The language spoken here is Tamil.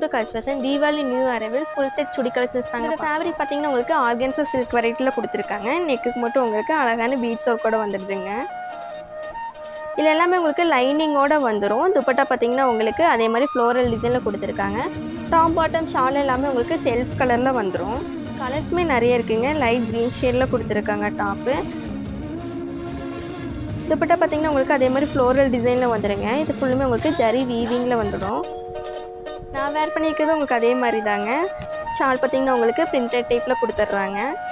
colours fashion Deepavali new arrival full set chudi collections தாங்க ஃபேப்ரிக் பார்த்தீங்கன்னா உங்களுக்கு ஆர்கன்ஸா சில்க் வெரைட்டியில் கொடுத்துருக்காங்க நெக்குக்கு மட்டும் உங்களுக்கு அழகான பீட்ஸ் ஒர்க்கோட வந்துடுதுங்க இதில் எல்லாமே உங்களுக்கு லைனிங்கோட வந்துடும் துப்பட்டா பார்த்தீங்கன்னா உங்களுக்கு அதே மாதிரி ஃப்ளோரல் டிசைனில் கொடுத்துருக்காங்க டாப் பாட்டம் ஷால் எல்லாமே உங்களுக்கு செல்ஃப் கலரில் வந்துடும் கலர்ஸுமே நிறைய இருக்குங்க லைட் க்ரீன் ஷேடில் கொடுத்துருக்காங்க டாப்பு துப்பட்டா பார்த்தீங்கன்னா உங்களுக்கு அதே மாதிரி ஃப்ளோரல் டிசைனில் வந்துடுங்க இது ஃபுல்லுமே உங்களுக்கு ஜரி வீவிங்கில் வந்துடும் நான் வேர் பண்ணியிருக்கிறது உங்களுக்கு அதே மாதிரி தாங்க ஷால் பார்த்தீங்கன்னா உங்களுக்கு பிரிண்டட் டைப்பில் கொடுத்துட்றாங்க